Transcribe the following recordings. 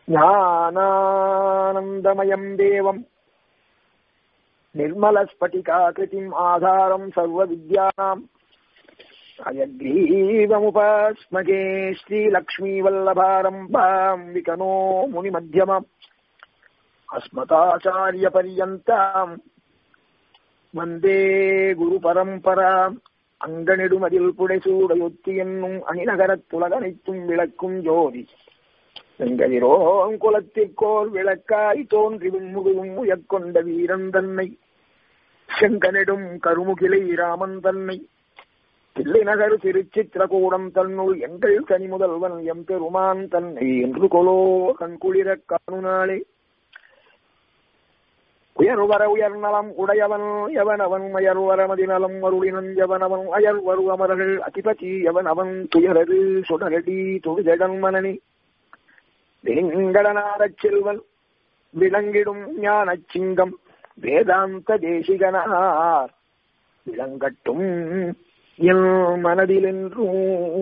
ஞானானந்தமயம் தேவம் निर्मलस्फटिकाकृतिम् आधारम् सर्वविद्यानाम् अयग्रीवमुपास्मगे श्रीलक्ष्मीवल्लभारम्भाम् विकनो मुनिमध्यमम् अस्मताचार्यपर्यन्ताम् வந்தே குரு பரம்பராம் அங்கனிடுமதில் புடைசூடையொத்தி என்னும் அணிநகரத்துலகனைத்தும் விளக்கும் ஜோதி செங்கதிரோம் குலத்திற்கோர் விளக்காய் தோன்றி விண்முழுதும் உயக்கொண்ட வீரன் தன்னை செங்கனிடும் கருமுகிலை ராமன் தன்னை தில்லை நகர் திருச்சித்திரகூடம் தன்னுள் எங்கள் கனி முதல்வன் எம் பெருமான் தன்னை என்று கொலோ கண்குளிர காணுநாளே உயர்வர உயர்நலம் உடையவன் எவனவன் அயர்வர மதிநலம் அருளினன் எவனவன் அயர் வருவமர்கள் அதிபதி எவனவன் துயரது சுடரடி தொழுதடன் மனனி வேங்கடநாதச் செல்வன் விளங்கிடும் ஞானச் சிங்கம் வேதாந்த தேசிகனார் விளங்கட்டும் என் மனதிலென்றும்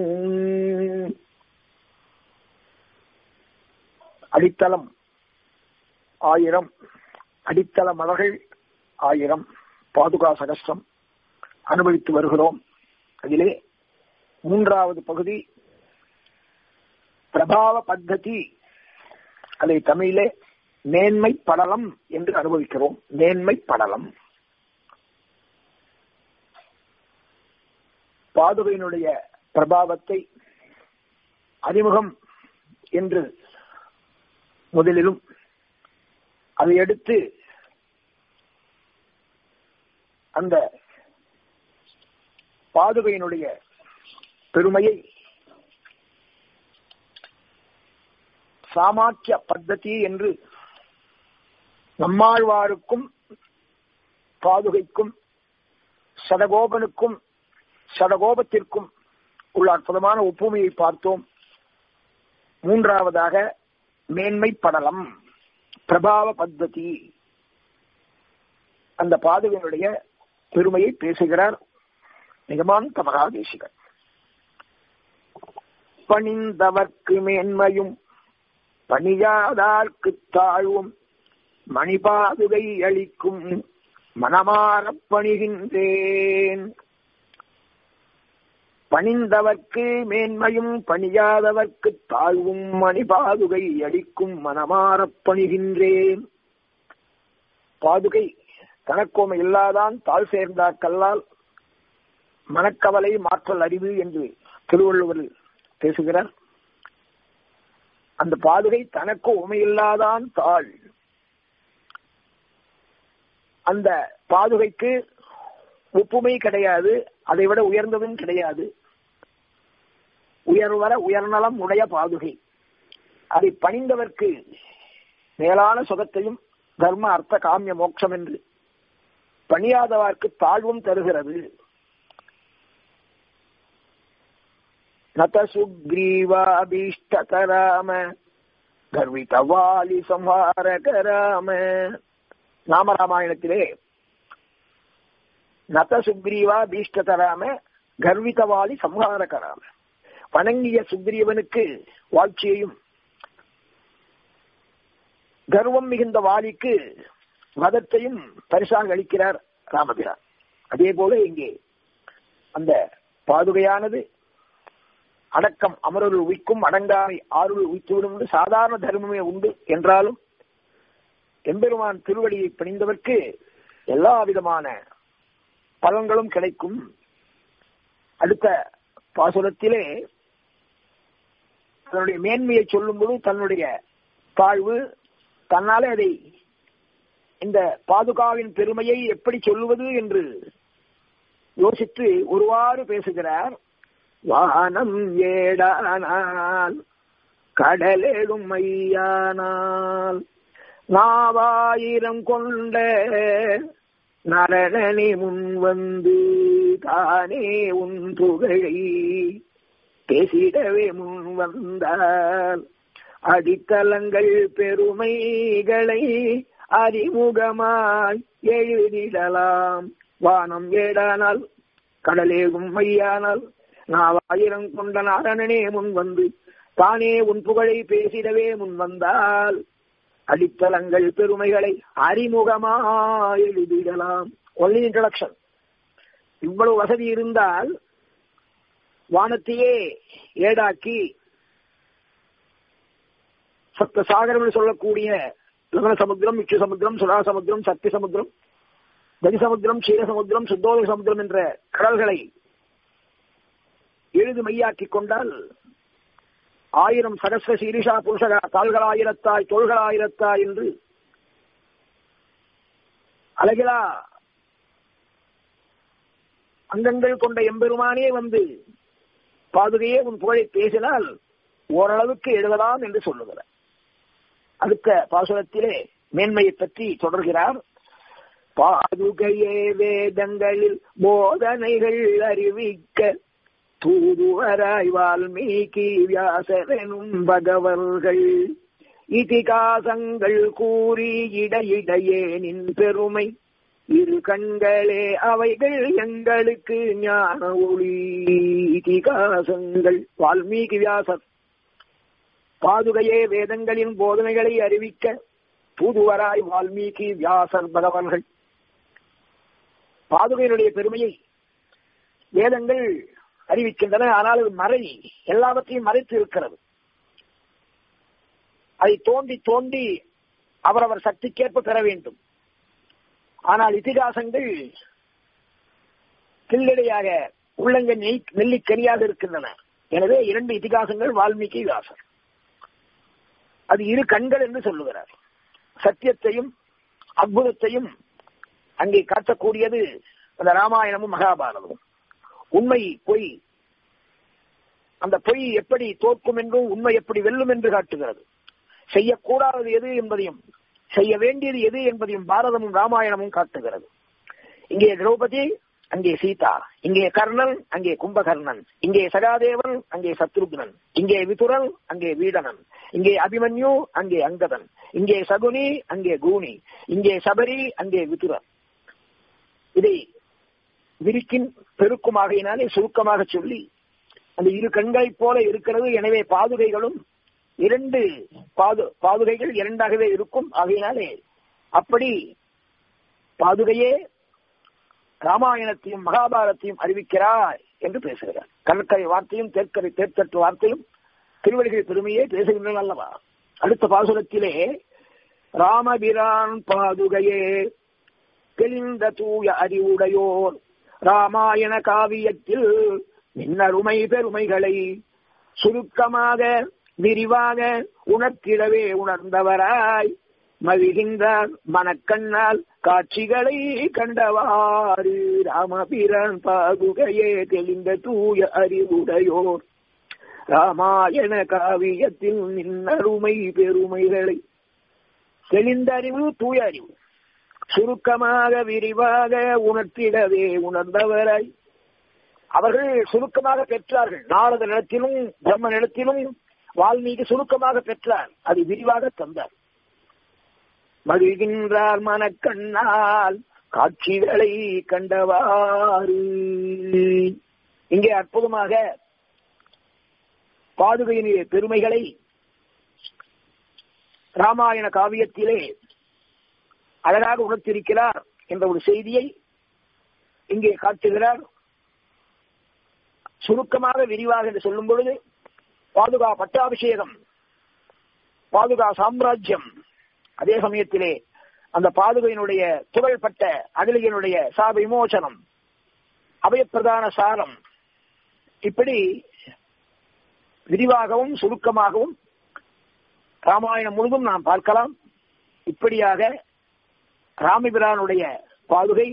அடித்தளம் ஆயிரம் அடித்தள மலர்கள் ஆயிரம் பாதுகா சகஸ்ரம் அனுபவித்து வருகிறோம் அதிலே மூன்றாவது பகுதி பிரபாவ பத்ததி அதை தமிழிலே மேன்மை படலம் என்று அனுபவிக்கிறோம் மேன்மை படலம் பாதுகையினுடைய பிரபாவத்தை அறிமுகம் என்று முதலிலும் அதை அடுத்து அந்த பாதுகையினுடைய பெருமையை சாமாக்கிய பத்ததி என்று நம்மாழ்வாருக்கும் பாதுகைக்கும் சடகோபனுக்கும் சடகோபத்திற்கும் உள்ள அற்புதமான ஒப்புமையை பார்த்தோம் மூன்றாவதாக மேன்மை படலம் பிரபாவ பத்ததி அந்த பாதுகையினுடைய பெருமையை பேசுகிறார் நிகமாந்த மகாதேசிகர் பணிந்தவர்க்கு மேன்மையும் பணியாதார்க்கு தாழ்வும் மணிபாதுகை அளிக்கும் மனமாறப் பணிகின்றேன் பணிந்தவர்க்கு மேன்மையும் பணியாதவர்க்கு தாழ்வும் மணிபாதுகை அளிக்கும் மனமாறப் பணிகின்றேன் பாதுகை தனக்கோமை இல்லாதான் தாழ் சேர்ந்தாக்கல்லால் மனக்கவலை மாற்றல் அறிவு என்று திருவள்ளுவர் பேசுகிறார் அந்த பாதுகை தனக்கு உமையில்லாதான் தாழ் அந்த பாதுகைக்கு ஒப்புமை கிடையாது அதை விட உயர்ந்ததும் கிடையாது உயர்வர உயர்நலம் உடைய பாதுகை அதை பணிந்தவர்க்கு மேலான சுகத்தையும் தர்ம அர்த்த காமிய மோட்சம் என்று பணியாதவர்க்கு தாழ்வும் தருகிறது நத சுக்ரீவாபீஷ்டகராம கர்விதவாலி சம்ஹாரகராம நாமராமாயணத்திலே நத சுக்ரீவா பீஷ்டதராம கர்விதவாலி சம்ஹாரகராம வணங்கிய சுக்ரீவனுக்கு வாழ்ச்சியையும் கர்வம் மிகுந்த வாலிக்கு மதத்தையும் பரிசாக அளிக்கிறார் ராமபிரான் அதே போல இங்கே அந்த பாதுகையானது அடக்கம் அமரருள் உய்க்கும் அடங்காமை ஆறுள் உய்த்துவிடும் சாதாரண தர்மமே உண்டு என்றாலும் எம்பெருமான் திருவடியை பணிந்தவர்க்கு எல்லா விதமான பலன்களும் கிடைக்கும் அடுத்த பாசுரத்திலே தன்னுடைய மேன்மையை சொல்லும்போது தன்னுடைய தாழ்வு தன்னாலே அதை இந்த பாதுகாவின் பெருமையை எப்படி சொல்லுவது என்று யோசித்து ஒருவாறு பேசுகிறார் வானம் ஏடானால் கடலேடும் மையானால் நாவாயிரம் கொண்ட நரணனே முன் வந்து தானே உன் புகழை பேசிடவே முன் வந்தால் அடித்தலங்கள் பெருமைகளை அறிமுகமாய் எழுதிடலாம் வானம் ஏடானால் கடலேகும் மையானால் நாவாயிரம் கொண்ட நாரணனே முன் வந்து தானே உன் புகழை பேசிடவே முன் வந்தால் அடித்தளங்கள் பெருமைகளை அறிமுகமா எழுதிடலாம் ஒன்லி இன்ட்ரடக்ஷன் இவ்வளவு வசதி இருந்தால் வானத்தையே ஏடாக்கி சப்த சாகரம் சொல்லக்கூடிய லவண சமுத்திரம் இச்சு சமுத்திரம் சுடா சமுத்திரம் சக்தி சமுத்திரம் கதி சமுத்திரம் க்ஷீர சமுத்திரம் சுத்தோதக சமுத்திரம் என்ற கடல்களை எழுது மையாக்கிக் கொண்டால் ஆயிரம் சகஸ்ர சீரிஷா புருஷகா கால்களாயிரத்தாய் தோள்களாயிரத்தாய் என்று அழகிலா அங்கங்கள் கொண்ட எம்பெருமானே வந்து பாதுகையே உன் புகழை பேசினால் ஓரளவுக்கு எழுதலாம் என்று சொல்லுகிறார் அடுத்த பாசுரத்திலே மேன்மையை பற்றி தொடர்கிறார் பாதுகையே வேதங்களில் போதனைகள் அறிவிக்க தூதுவராய் வால்மீகி வியாசரெனும் பகவர்கள் இதிகாசங்கள் கூறி இடையிடையே நின் பெருமை இரு கண்களே அவைகள் எங்களுக்கு ஞான ஒளி இதிகாசங்கள் வால்மீகி வியாசர் பாதுகையே வேதங்களின் போதனைகளை அறிவிக்க தூதுவராய் வால்மீகி வியாசர் பகவன்கள் பாதுகையினுடைய பெருமையை வேதங்கள் அறிவிக்கின்றன ஆனால் அது மறை எல்லாவற்றையும் மறைத்து இருக்கிறது அதை தோண்டி தோண்டி அவரவர் சக்திக்கேற்ப பெற வேண்டும் ஆனால் இதிகாசங்கள் கில்லடையாக உள்ளங்க நெய் நெல்லிக்கனியாக இருக்கின்றன எனவே இரண்டு இதிகாசங்கள் வால்மீகி வியாசர் அது இரு கண்கள் என்று சொல்லுகிறார் சத்தியத்தையும் அற்புதத்தையும் அங்கே காட்டக்கூடியது அந்த ராமாயணமும் மகாபாரதமும் உண்மை பொய் அந்த பொய் எப்படி தோற்கும் என்றும் உண்மை எப்படி வெல்லும் என்று காட்டுகிறது செய்யக்கூடாதது எது என்பதையும் செய்ய வேண்டியது எது என்பதையும் பாரதமும் ராமாயணமும் காட்டுகிறது இங்கே திரௌபதி அங்கே சீதா இங்கே கர்ணன் அங்கே கும்பகர்ணன் இங்கே சகாதேவன் அங்கே சத்ருக்னன் இங்கே விதுரன் அங்கே வீடனன் இங்கே அபிமன்யு அங்கே அங்கதன் இங்கே சகுனி அங்கே கூனி இங்கே சபரி அங்கே விதுரன் இதை விரிக்கின் பெருக்குமாகையினாலே சுருக்கமாக சொல்லி அந்த இரு கண்களைப் போல இருக்கிறது எனவே பாதுகைகளும் இரண்டு பாது பாதுகைகள் இரண்டாகவே இருக்கும் ஆகையினாலே அப்படி பாதுகையே ராமாயணத்தையும் மகாபாரத்தையும் அறிவிக்கிறார் என்று பேசுகிறார் கணக்கரை வார்த்தையும் தேர்க்கரை தேர்த்தட்டு வார்த்தையும் திருவடிகள் பெருமையே பேசுகின்றன அல்லவா அடுத்த பாசுரத்திலே ராமபிரான் பாதுகையே தெளிந்த தூய அறிவுடையோர் ராமாயண காவியத்தில் மின்னருமை பெருமைகளை சுருக்கமாக விரிவாக உணர்த்திடவே உணர்ந்தவராய் மகிழ்கின்றார் மனக்கண்ணால் காட்சிகளை கண்டவாறு ராமபிரான் பாதுகையே தெளிந்த தூய அறிவுடையோர் ராமாயண காவியத்தில் நின்னருமை பெருமைகளை தெளிந்த அறிவு தூய அறிவு சுருக்கமாக விரிவாக உணர்த்திடவே உணர்ந்தவராய் அவர்கள் சுருக்கமாக பெற்றார்கள் நாரத நிலத்திலும் பிரம்ம நிலத்திலும் வால்மீகி சுருக்கமாக பெற்றார் அது விரிவாக தந்தார் மகிழ்கின்றார் மனக்கண்ணால் காட்சிகளை கண்டவாறு இங்கே அற்புதமாக பாதுகையினுடைய பெருமைகளை ராமாயண காவியத்திலே அழகாக உணர்த்திருக்கிறார் என்ற ஒரு செய்தியை இங்கே காட்டுகிறார் சுருக்கமாக விரிவாக என்று சொல்லும் பொழுது பாதுகா பட்டாபிஷேகம் பாதுகா சாம்ராஜ்யம் அதே சமயத்திலே அந்த பாதுகையினுடைய புகழ்பட்ட அகலியனுடைய சா விமோசனம் அபயப்பிரதான சாரம் இப்படி விரிவாகவும் சுருக்கமாகவும் ராமாயணம் முழுதும் நாம் பார்க்கலாம் இப்படியாக ராமபிரானுடைய பாதுகை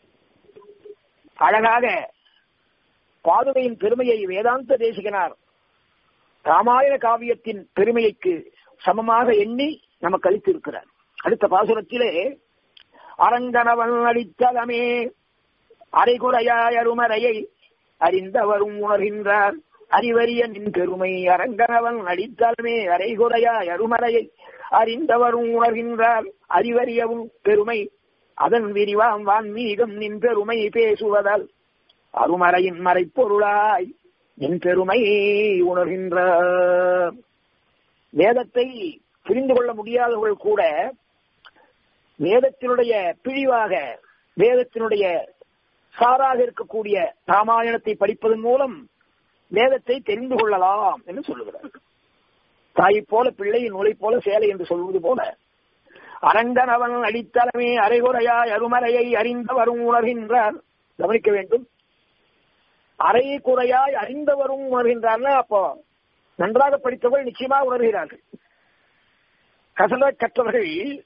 அழகாக பாதுகையின் பெருமையை வேதாந்த தேசிகனார் ராமாயண காவியத்தின் பெருமைக்கு சமமாக எண்ணி நமக்கு அளித்திருக்கிறார் அடுத்த பாசுரத்திலே அரங்கனவன் அளித்தலமே அரைகுறையாய் அருமறையை அறிந்தவரும் உணர்கின்றார் அறிவறிய நின் பெருமை அரங்கனவன் அடித்தலமே அரைகுறையாய் அருமறையை அறிந்தவரும் உணர்கின்றார் அறிவறியவும் பெருமை அதன் விரிவாம் வான்மீகம் நின் பெருமை பேசுவதால் அருமறையின் மறைப்பொருளாய் என் பெருமை உணர்கின்ற வேதத்தை புரிந்து கொள்ள முடியாதவர்கள் கூட வேதத்தினுடைய பிழிவாக வேதத்தினுடைய சாராக இருக்கக்கூடிய ராமாயணத்தை படிப்பதன் மூலம் வேதத்தை தெரிந்து கொள்ளலாம் என்று சொல்லுகிறார் தாய் போல பிள்ளை நூலை போல சேலை என்று சொல்வது போல அரங்கன் அவன் அடித்தளமே அரைகுறையாய் அருமறையை அறிந்தவரும் உணர்கின்றார் கவனிக்க வேண்டும் அரை குறையாய் அறிந்தவரும் உணர்கின்றார்னா அப்போ நன்றாக படித்தவர்கள் நிச்சயமாக உணர்கிறார்கள் கசல கற்றவர்கள்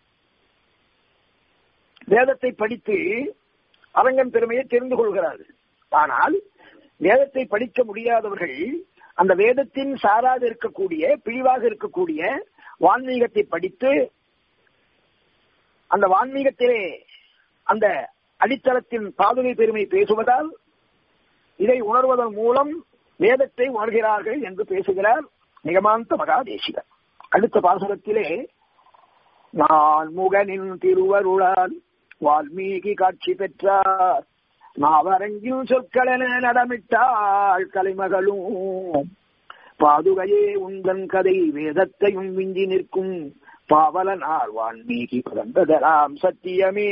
வேதத்தை படித்து அரங்கன் பெருமையை தெரிந்து கொள்கிறார்கள் ஆனால் வேதத்தை படிக்க முடியாதவர்கள் அந்த வேதத்தின் சாராது இருக்கக்கூடிய பிழிவாக இருக்கக்கூடிய வான்மீகத்தை படித்து அந்த வான்மீகத்திலே அந்த அடித்தளத்தின் பாதுகை பெருமை பேசுவதால் இதை உணர்வதன் மூலம் வேதத்தை உணர்கிறார்கள் என்று பேசுகிறார் நிகமாந்த மகாதேசிகர் அடுத்த பாசுரத்திலே நான் முகனின் திருவருளால் வால்மீகி காட்சி பெற்றார் நாவரங்கில் சொற்களென நடமிட்டாள் கலைமகளும் பாதுகையே உந்தன் கதை வேதத்தையும் விஞ்சி நிற்கும் பாவலனார் வான்மீகி பிறந்ததலாம் சத்தியமே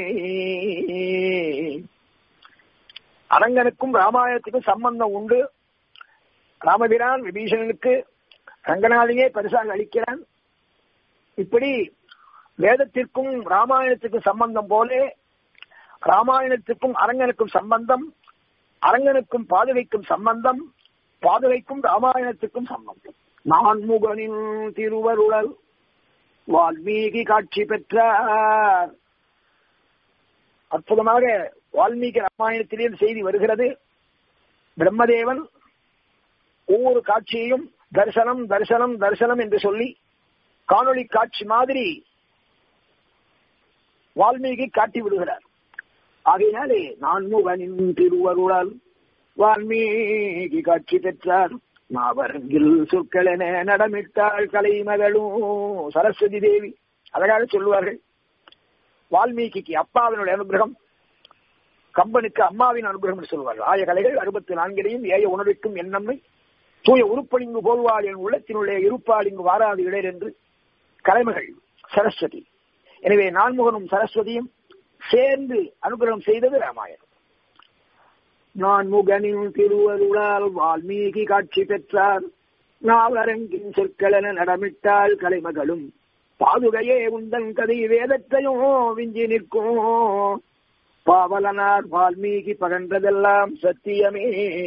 அரங்கனுக்கும் ராமாயணத்துக்கும் சம்பந்தம் உண்டு ராமபிரான் விபீஷணனுக்கு ரங்கநாதையே பரிசாக அளிக்கிறான் இப்படி வேதத்திற்கும் ராமாயணத்துக்கும் சம்பந்தம் போலே ராமாயணத்துக்கும் அரங்கனுக்கும் சம்பந்தம் அரங்கனுக்கும் பாதுகைக்கும் சம்பந்தம் பாதுகைக்கும் ராமாயணத்துக்கும் சம்பந்தம் நான்முகனின் திருவருளல் வால்மீகி காட்சி பெற்றார் அற்புதமாக வால்மீகி ராமாயணத்திலே செய்தி வருகிறது பிரம்மதேவன் ஒவ்வொரு காட்சியையும் தரிசனம் தரிசனம் தரிசனம் என்று சொல்லி காணொளி காட்சி மாதிரி வால்மீகி காட்டி விடுகிறார் ஆகையினாலே நான் முகனின் திருவருளால் வால்மீகி காட்சி பெற்றார் மாவரங்கில் சொற்களென நடமிட்டாள் கலைமகளும் சரஸ்வதி தேவி அழகாக சொல்லுவார்கள் வால்மீகிக்கு அப்பாவினுடைய அனுகிரகம் கம்பனுக்கு அம்மாவின் அனுகிரகம் என்று சொல்வார்கள் ஆய கலைகள் அறுபத்தி நான்கிலையும் ஏய உணர்விக்கும் எண்ணம்மை தூய உருப்பணிங்கு போல்வாள் என் உள்ளத்தினுடைய இருப்பாள் இங்கு வாராது இடையர் என்று கலைமகள் சரஸ்வதி எனவே நான்முகனும் சரஸ்வதியும் சேர்ந்து அனுகிரகம் செய்தது ராமாயணம் நான் முகனின் திருவருளால் வால்மீகி காட்சி பெற்றார் நாவரங்கின் சொற்களென நடமிட்டாள் கலைமகளும் பாதுகையே உந்தன் கதை வேதத்தையும் விஞ்சி நிற்கும் பாவலனார் வால்மீகி பகன்றதெல்லாம் சத்தியமே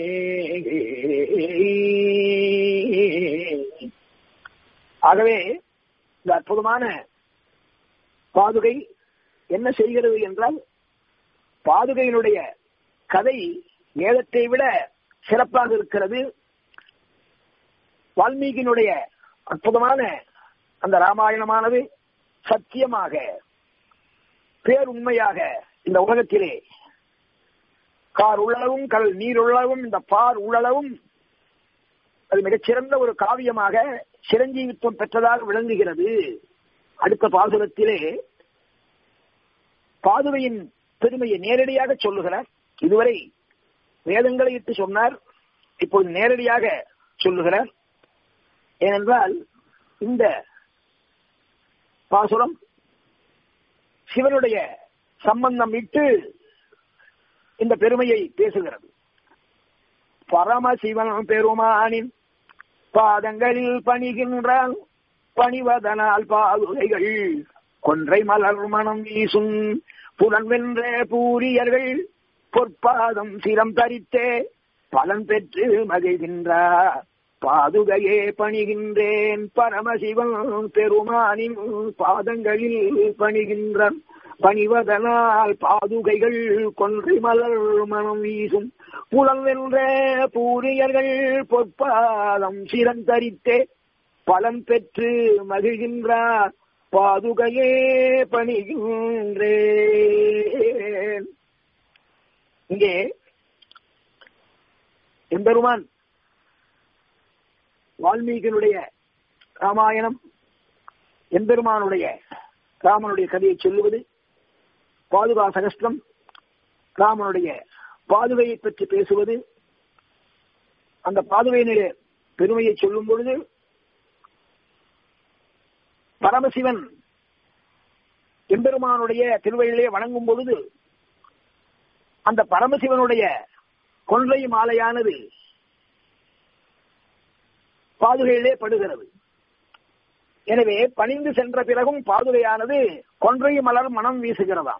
ஆகவே இந்த அற்புதமான பாதுகை என்ன செய்கிறது என்றால் பாதுகையினுடைய கதை வேதத்தை விட சிறப்பாக இருக்கிறது வால்மீகியினுடைய அற்புதமான அந்த ராமாயணமானது சத்தியமாக பேருண்மையாக இந்த உலகத்திலே கார் உள்ளளவும் கடல் நீர் உள்ளளவும் இந்த பார் உள்ளளவும் அது மிகச்சிறந்த ஒரு காவியமாக சிரஞ்சீவித்துவம் பெற்றதாக விளங்குகிறது அடுத்த பாசுரத்திலே பாதுகையின் பெருமையை நேரடியாக சொல்லுகிறார் இதுவரை வேதங்களை இட்டு சொன்னார் இப்போது நேரடியாக சொல்லுகிறார் ஏனென்றால் இந்த பாசுரம் சிவனுடைய சம்பந்தம் இட்டு இந்த பெருமையை பேசுகிறது பரமசிவன் பெருமானின் பாதங்களில் பணிகின்றான் பணிவதனால் பாதுகைகள் கொன்றை மலர் மனம் வீசும் புலன் வென்ற பூரியர்கள் பொற்பாதம் சிரம் தரித்தே பலன் பெற்று மகிழ்கின்றார் பாதுகையே பணிகின்றேன் பரமசிவன் பெருமானின் பாதங்களில் பணிகின்றான் பணிவதனால் பாதுகைகள் கொன்றை மலர் மனம் வீசும் புலம் வென்ற பூரியர்கள் பொற்பாதம் சிறந்தரித்தே பலன் பெற்று மகிழ்கின்றார் பாதுகையே பணிகின்றேன் இங்கே எம்பெருமான் வால்மீகினுடைய ராமாயணம் எம்பெருமானுடைய ராமனுடைய கதையை சொல்லுவது பாதுகா சகஸ்திரம் ராமனுடைய பாதுகையை பற்றி பேசுவது அந்த பாதுகையினுடைய பெருமையை சொல்லும் பொழுது பரமசிவன் எம்பெருமானுடைய திருவழியிலே வணங்கும் பொழுது அந்த பரமசிவனுடைய கொன்றை மாலையானது பாதுகையிலே படுகிறது எனவே பணிந்து சென்ற பிறகும் பாதுகையானது கொன்றை மலர் மனம் வீசுகிறதாம்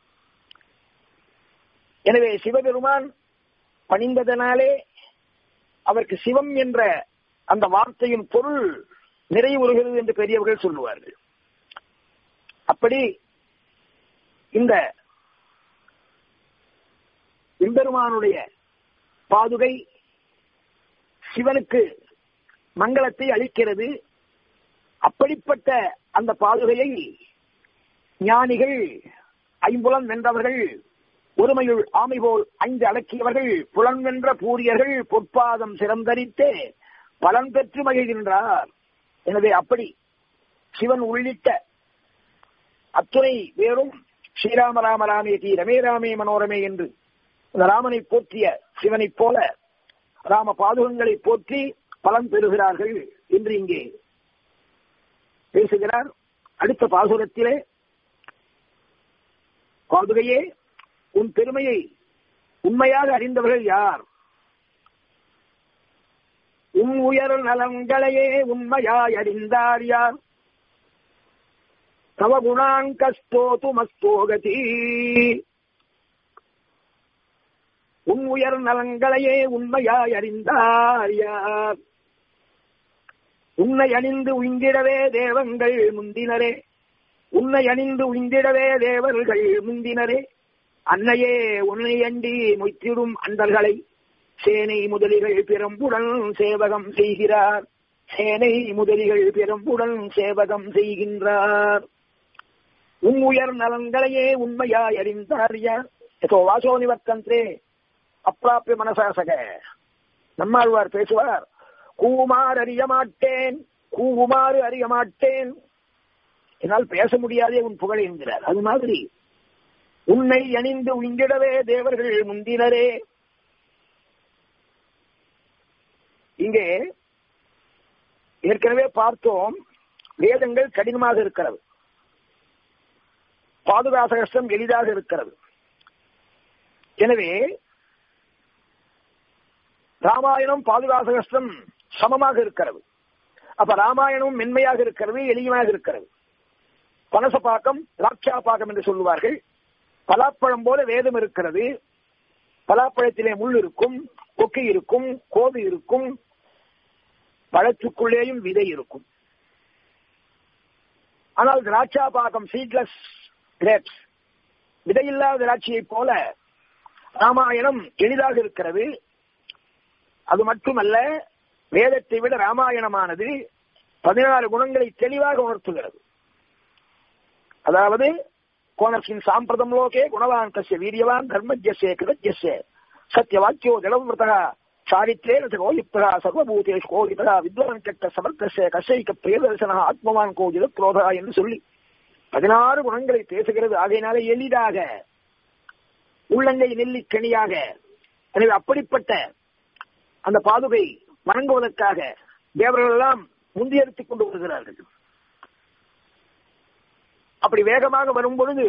எனவே சிவபெருமான் பணிந்ததனாலே அவருக்கு சிவம் என்ற அந்த வார்த்தையின் பொருள் நிறைவுறுகிறது என்று பெரியவர்கள் சொல்லுவார்கள் அப்படி இந்த எம்பெருமானுடைய பாதுகை சிவனுக்கு மங்களத்தை அளிக்கிறது அப்படிப்பட்ட அந்த பாதுகையை ஞானிகள் ஐம்புலம் வென்றவர்கள் ஒருமையுள் ஆமை போல் ஐந்து அடக்கியவர்கள் புலன் வென்ற பூரியர்கள் பொற்பாதம் சிறந்தரித்தே பலன் பெற்று மகிழ்கின்றார் எனவே அப்படி சிவன் உள்ளிட்ட அத்துணை வேறும் ஸ்ரீராம ராம ராமே தி ரமே ராமே மனோரமே என்று இந்த ராமனை போற்றிய சிவனைப் போல ராம பாதுகங்களை போற்றி பலன் பெறுகிறார்கள் என்று இங்கே பேசுகிறார் அடுத்த பாசுரத்திலே பாதுகையே உன் பெருமையை உண்மையாக அறிந்தவர்கள் யார் உன் உயர் நலங்களையே உண்மையாய் அறிந்தார் யார் தவ குணாங்கஸ்தோது மஸ்தோகதி உன் உயர் நலங்களையே உண்மையாய் அறிந்தார் யார் உன்னை அணிந்து உயிந்திடவே தேவங்கள் முந்தினரே உன்னை அணிந்து உயிந்திடவே தேவர்கள் முந்தினரே அன்னையே உன்னை அண்டி மொய்த்திடும் அண்டர்களை சேனை முதலிகள் பெரும்புடன் சேவகம் செய்கிறார் சேனை முதலிகள் பெரும்புடன் சேவகம் செய்கின்றார் உன் உயர் நலன்களையே உண்மையாய் அறிந்தார் யார் எதோ வாசோ நிவர்த்தன்றே அப்பிராப்பிய மனசாசக நம்மாழ்வார் பேசுவார் கூவுமாறு அறிய மாட்டேன் கூவுமாறு அறிய மாட்டேன் என்னால் பேச முடியாதே உன் புகழ் என்கிறார் அது மாதிரி உன்னை அணிந்து உங்கிடவே தேவர்கள் முந்தினரே இங்கே ஏற்கனவே பார்த்தோம் வேதங்கள் கடினமாக இருக்கிறது பாதுகாசகஸ்டம் எளிதாக இருக்கிறது எனவே ராமாயணம் பாதுகாசகஸ்டம் சமமாக இருக்கிறது அப்ப ராமாயணம் மென்மையாக இருக்கிறது எளிமையாக இருக்கிறது பனசப்பாக்கம் திராட்சா பாக்கம் என்று சொல்லுவார்கள் பலாப்பழம் போல வேதம் இருக்கிறது பலாப்பழத்திலே முள் இருக்கும் கொக்கை இருக்கும் கோது இருக்கும் பழத்துக்குள்ளேயும் விதை இருக்கும் ஆனால் திராட்சா பாகம் சீட்லெஸ் கிரேப்ஸ் விதையில்லாத திராட்சையை போல ராமாயணம் எளிதாக இருக்கிறது அது மட்டுமல்ல வேதத்தை விட ராமாயணமானது பதினாறு குணங்களை தெளிவாக உணர்த்துகிறது அதாவது கோணஸ்மின் சாம்பிரதம் லோகே குணவான் கசிய வீரியவான் தர்மஜ்யசே கிருதஜ்யசே சத்யவாக்கியோ ஜலவிரதா சாரித்ரேன கோயுக்தா சர்வபூதேஷ் கோகிதா வித்வான் கெட்ட சமர்த்தசே கசைக்க பிரியதர்சனா ஆத்மவான் கோஜித குரோதா என்று சொல்லி பதினாறு குணங்களை பேசுகிறது ஆகையினால எளிதாக உள்ளங்கை நெல்லிக்கணியாக எனவே அப்படிப்பட்ட அந்த பாதுகை வணங்குவதற்காக தேவர்கள் எல்லாம் முந்தியெடுத்துக் கொண்டு வருகிறார்கள் அப்படி வேகமாக வரும் பொழுது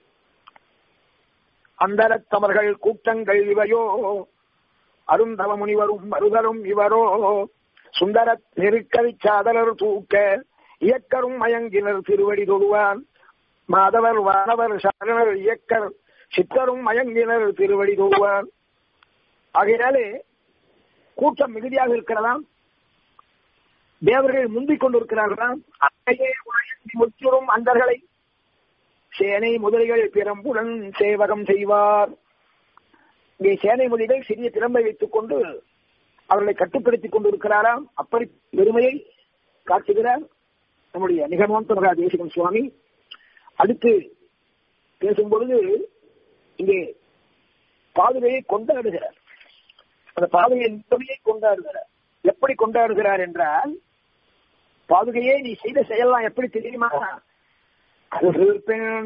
அந்தரத்தமர்கள் கூட்டங்கள் இவையோ அருந்தவ முனிவரும் மருதரும் இவரோ சுந்தர நெருக்கவி சாதலர் தூக்க இயக்கரும் மயங்கினர் திருவடி தொழுவான் மாதவர் வானவர் சரணர் இயக்கர் சித்தரும் மயங்கினர் திருவடி தொழுவான் ஆகையினாலே கூட்டம் மிகுதியாக இருக்கிறதாம் தேவர்கள் முந்திக் கொண்டிருக்கிறார்களாம் அத்தையே முற்றிலும் அந்தர்களை சேனை முதலிகள் பிரம்புடன் சேவகம் செய்வார் இங்கே சேனை முதலிகள் சிறிய திறமை வைத்துக் கொண்டு அவர்களை கட்டுப்படுத்திக் கொண்டிருக்கிறாராம் அப்படி பெருமையை காட்டுகிறார் நம்முடைய நிகமந்த மகா தேசிகம் சுவாமி அடுத்து பேசும் பொழுது இங்கே பாதுகையை கொண்டாடுகிறார் அந்த பாதுகையின் பெருமையை கொண்டாடுகிறார் எப்படி கொண்டாடுகிறார் என்றால் பாதுகையே நீ செய்த செயல்லாம் எப்படி தெரியுமா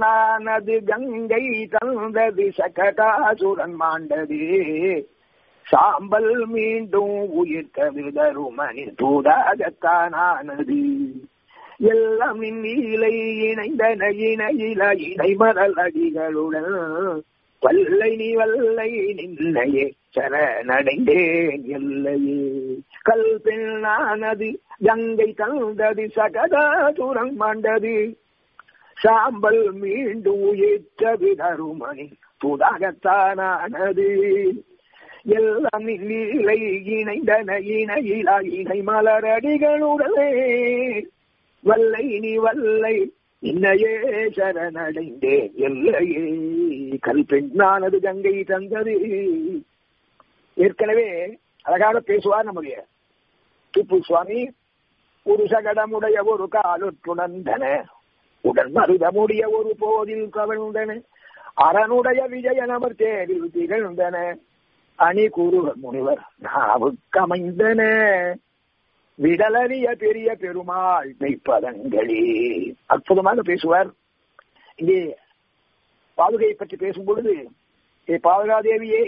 பெண்ணானது கங்கை தந்தது சககாசுரன் மாண்டது சாம்பல் மீண்டும் உயிர்த்தது தருமணி தூதாகத்தானானது எல்லாம் இந்நீலை இணைந்தன இணையில இடைமரல் அடிகளுடன் வல்லை நீ வல்லை நின்னையே சரணடைந்தேன் எல்லையே கல் பெண்ணானது கங்கை தந்தது சகதாசுரம் மாண்டது சாம்பல் மீண்டும் உயிர்த்தது தருமணி துதாகத்தானானது எல்லாம் நீலை இணைந்தன இணையிலா இணை மலரடிகளுடனே வல்லை நீ வல்லை இன்னையே சரணடைந்தேன் எல்லையே கல் பெண்ணானது கங்கை தந்தது ஏற்கனவே அழகாக பேசுவார் நம்முடைய திப்பு சுவாமி ஒரு சகடமுடைய ஒரு காலுற்றுணர்ந்தன உடன் மருதமுடைய ஒரு போதில் கவிழ்ந்தன அரனுடைய விஜயனவர் தேரில் திகழ்ந்தன அணி கூறுவர் முனிவர் நாவுக்கமைந்தன விடலறிய பெரிய பெருமாள் மெய்ப்பதங்களே அற்புதமாக பேசுவார் இங்கே பாதுகையை பற்றி பேசும் பொழுது ஏ பாதுகாதேவியே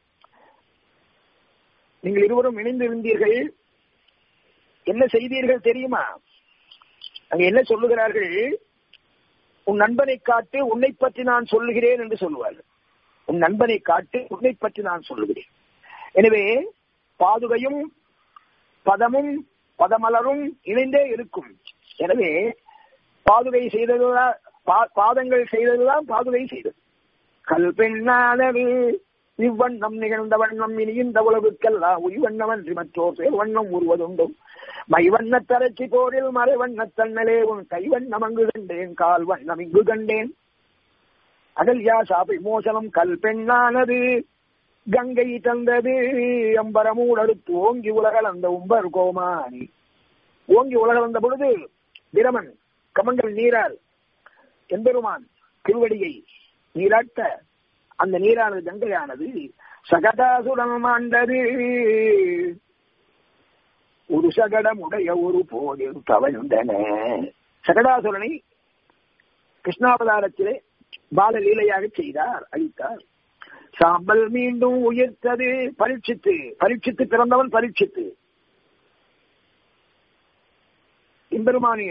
நீங்கள் இருவரும் இணைந்திருந்தீர்கள் என்ன செய்தீர்கள் தெரியுமா அங்க என்ன சொல்லுகிறார்கள் உன் நண்பனை காட்டு உன்னை பற்றி நான் சொல்லுகிறேன் என்று சொல்லுவார்கள் உன் நண்பனை காட்டு உன்னை பற்றி நான் சொல்லுகிறேன் எனவே பாதுகையும் பதமும் பதமலரும் இணைந்தே இருக்கும் எனவே பாதுகை செய்ததுதான் பாதங்கள் செய்ததுதான் பாதுகை செய்தது கல் பெண்ணானது இவ்வண்ணம் நிகழ்ந்த வண்ணம் இனி இந்த உலகுக்கெல்லாம் உய்வண்ணமன்றி மற்றோர் பேர் வண்ணம் உருவதுண்டும் மைவண்ண தரச்சி போரில் மறைவண்ண தன்னலே உன் கைவண்ணம் அங்கு கண்டேன் கால் வண்ணம் இங்கு கண்டேன் அகல்யா சாபை மோசனம் கல் பெண்ணானது கங்கை தந்தது அம்பரமூடறுத்து ஓங்கி உலகள் அந்த உம்பர் கோமானி ஓங்கி உலகள் வந்த பொழுது பிரமன் கமண்டல் நீரால் எம்பெருமான் திருவடியை நீராட்ட அந்த நீரானது கங்கையானது சகதாசுடன் மாண்டது ஒரு சகடம் உடைய ஒரு போதில் தவழ்ந்தன சகடாசுரனை கிருஷ்ணாவதாரத்திலே பாலலீலையாக செய்தார் அழித்தார் சாம்பல் மீண்டும் உயர்த்தது பரீட்சித்து பரீட்சித்து பிறந்தவன் பரீட்சித்து இம்பெருமானிய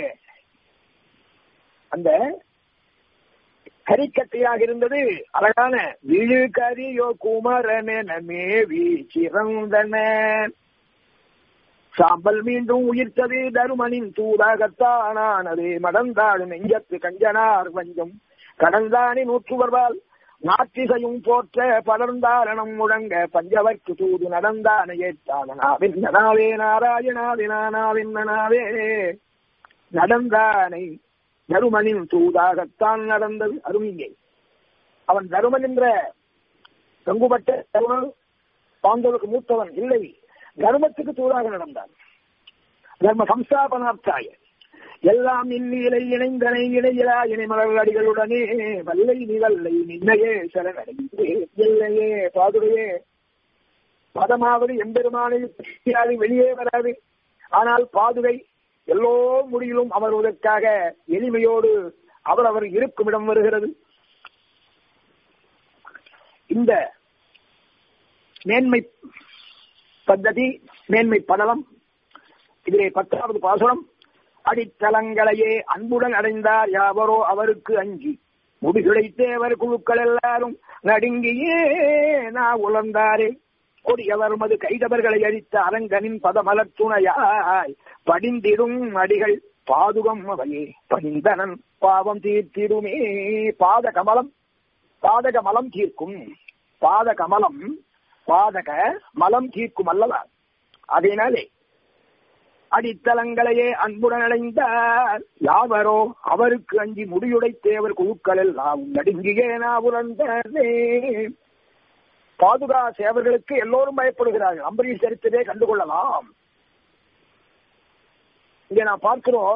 அந்த கரிக்கட்டையாக இருந்தது அழகான விழு கரியோ குமரன மேவி சிறந்தன சாம்பல் மீண்டும் உயிர்த்தது தருமனின் தூதாகத்தானானது மடந்தாடு நெஞ்சத்து கஞ்சனார் வஞ்சம் கடந்தானி நூற்றுவர்வால் நாட்டிசையும் போற்ற படர்ந்தாரணம் முழங்க பஞ்சவர்க்கு தூது நடந்தான ஏற்றானாவின் நனாவே நாராயணாவினானாவின் நனாவே நடந்தானை தருமனின் தூதாகத்தான் நடந்தது அருமியை அவன் தருமன் என்ற கங்குபட்ட தருமன் பாண்டவருக்கு மூத்தவன் இல்லை தர்மத்துக்கு தூதாக நடந்தான் தர்ம சம்ஸ்தாபனார்த்தாய எல்லாம் இன்னிலை இணைந்தனை இணையிலா இணைமலர் அடிகளுடனே வல்லை நீ வல்லை நின்னையே சரணடைந்தே இல்லையே பாதுகையே பதமாவது எம்பெருமானில் வெளியே வராது ஆனால் பாதுகை எல்லோ முடியிலும் அமர்வதற்காக எளிமையோடு அவர் அவர் இருக்கும் இடம் வருகிறது இந்த மேன்மை பத்ததி மேன்மை படலம் இதிலே பத்தாவது பாசுரம் அடித்தலங்களையே அன்புடன் அடைந்தார் யாவரோ அவருக்கு அஞ்சி முடிகளை தேவர் குழுக்கள் எல்லாரும் நடுங்கியே நான் உலர்ந்தாரே கொடியவர் மது கைதவர்களை அழித்த அரங்கனின் பதமலர் துணையாய் படிந்திடும் அடிகள் பாதுகம் அவையே பணிந்தனன் பாவம் தீர்த்திடுமே பாத கமலம் பாதக மலம் தீர்க்கும் பாத கமலம் பாதக மலம் தீர்க்கும் அல்லவா அதனாலே அடித்தலங்களையே அன்புடன் அடைந்தார் யாவரோ அவருக்கு அஞ்சி முடியுடை தேவர் குழுக்கள் எல்லாம் நடுங்கியே நாவுரந்தே பாதுகா சேவர்களுக்கு எல்லோரும் பயப்படுகிறார்கள் அம்பரீஷ் சரித்திரே கண்டுகொள்ளலாம் இங்கே நாம் பார்க்கிறோம்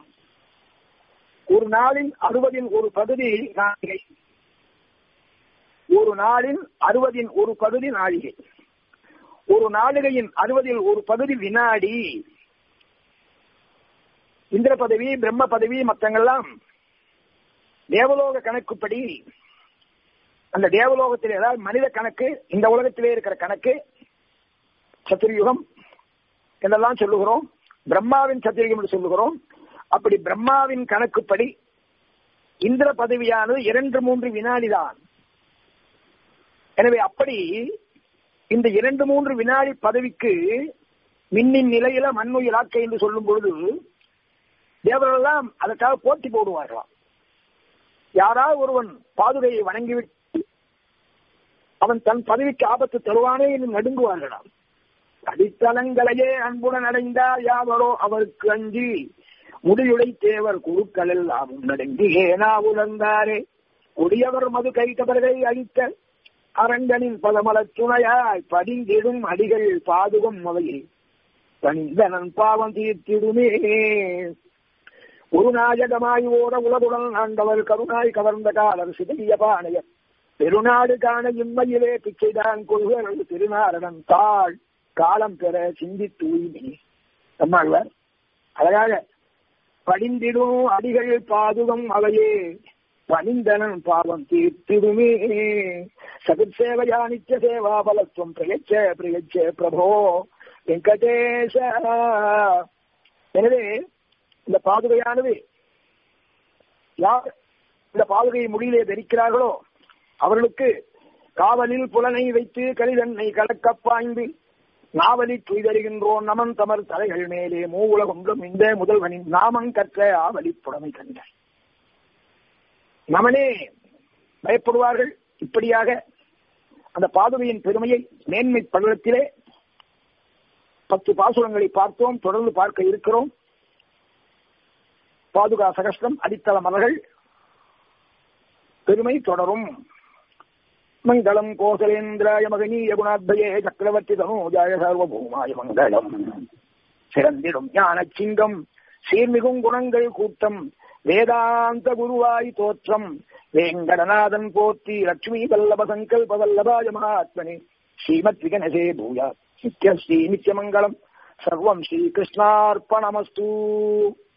ஒரு நாளின் அறுபதின் ஒரு பகுதி நாழிகை ஒரு நாளின் அறுபதின் ஒரு பகுதி நாழிகை ஒரு நாளிகையின் அறுபதில் ஒரு பகுதி வினாடி இந்திர பதவி பிரம்ம பதவி மற்றங்கள்லாம் தேவலோக கணக்குப்படி அந்த தேவலோகத்தில் ஏதாவது மனித கணக்கு இந்த உலகத்திலே இருக்கிற கணக்கு சத்துர்யுகம் என்றெல்லாம் சொல்லுகிறோம் பிரம்மாவின் சத்துர்யுகம் என்று சொல்லுகிறோம் அப்படி பிரம்மாவின் கணக்குப்படி இந்திர பதவியானது இரண்டு மூன்று வினாடிதான் எனவே அப்படி இந்த இரண்டு மூன்று வினாடி பதவிக்கு மின்னின் நிலையில மண்ணுயிராக்கை என்று சொல்லும் பொழுது தேவர்களெல்லாம் அதற்காக போட்டி போடுவார்களாம் யாராவது ஒருவன் பாதுகையை வணங்கிவிட்டு அவன் தன் பதவிக்கு ஆபத்து தருவானே என்று நடுங்குவார்களாம் அடித்தலங்களையே அன்புடன் அடைந்தார் யாவரோ அவருக்கு அஞ்சி முடியுடை தேவர் குழுக்கள் எல்லாம் நடுங்கி ஏனா உணர்ந்தாரே கொடியவர் மது கைத்தவர்களை அழித்த அரங்கனின் பலமலத் துணையாய் படிந்திடும் அடிகள் பாதுகம் முறையில் பணிந்தனன் பாவம் தீர்த்திடுமே ஒரு நாயகமாய் ஓர உலகுடன் ஆண்டவர் கருணாய் கவர்ந்த காலர் சிதைய பாணையர் பெருநாடு காண இம்மையிலே பிச்சைதான் கொள்வர் திருநாரணன் தாள் காலம் பெற சிந்தி தூய்மை நம்மாழ்வார் அழகாக படிந்திடும் அடிகள் பாதுகம் அவையே பணிந்தனன் பாவம் தீர்த்திடுமே சகுத் சேவையா நித்திய சேவா பலத்துவம் பிரயச்ச பிரயச்ச பிரபோ வெங்கடேஷ எனவே இந்த பாதுகையானது யார் இந்த பாதுகையை முடியிலே தரிக்கிறார்களோ அவர்களுக்கு காவலில் புலனை வைத்து கலிதன்னை கலக்க பாய்ந்து நாவலி துய்தருகின்றோம் நமன் தமர் தலைகள் மேலே மூவுலகொன்றும் இந்த முதல்வனின் நாமம் கற்ற ஆவலி புலமை கண்ட நமனே பயப்படுவார்கள் இப்படியாக அந்த பாதுகையின் பெருமையை மேன்மை பள்ளத்திலே பத்து பாசுரங்களை பார்த்தோம் தொடர்ந்து பார்க்க இருக்கிறோம் பாதுகா சகஸ்டம் அடித்தள மலர்கள் பெருமை தொடரும் மங்களம் கோசலேந்திராய மகனீய குணாத்பயே சக்கரவர்த்தி தனோஜாய சர்வபூமாய மங்களம் சிறந்திடும் ஞான சிங்கம் சீர்மிகும் குணங்கள் கூட்டம் வேதாந்த குருவாய் தோற்றம் வேங்கடநாதன் போற்றி லட்சுமி வல்லப சங்கல்ப வல்லபாய மகாத்மனே ஸ்ரீமத் விகனசே பூயா நித்ய ஸ்ரீ நித்யமங்கலம் சர்வம் ஸ்ரீகிருஷ்ணார்ப்பணமஸ்து